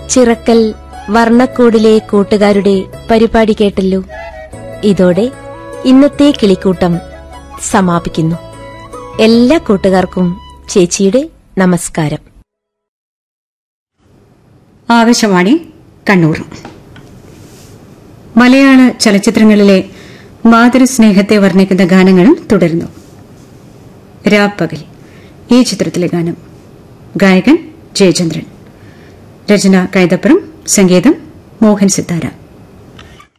ചിറക്കൽ വർണ്ണക്കോടിലെ കൂട്ടുകാരുടെ പരിപാടി കേട്ടല്ലോ ഇതോടെ ഇന്നത്തെ കിളിക്കൂട്ടം സമാപിക്കുന്നു എല്ലാ കൂട്ടുകാർക്കും ചേച്ചിയുടെ നമസ്കാരം ആകാശവാണി കണ്ണൂർ മലയാള ചലച്ചിത്രങ്ങളിലെ മാതൃസ്നേഹത്തെ വർണ്ണിക്കുന്ന ഗാനങ്ങളും തുടരുന്നു രാപ്പകൽ ഈ ചിത്രത്തിലെ ഗാനം ഗായകൻ ജയചന്ദ്രൻ രചന കൈതപ്പുറം സംഗീതം മോഹൻ സിത്താര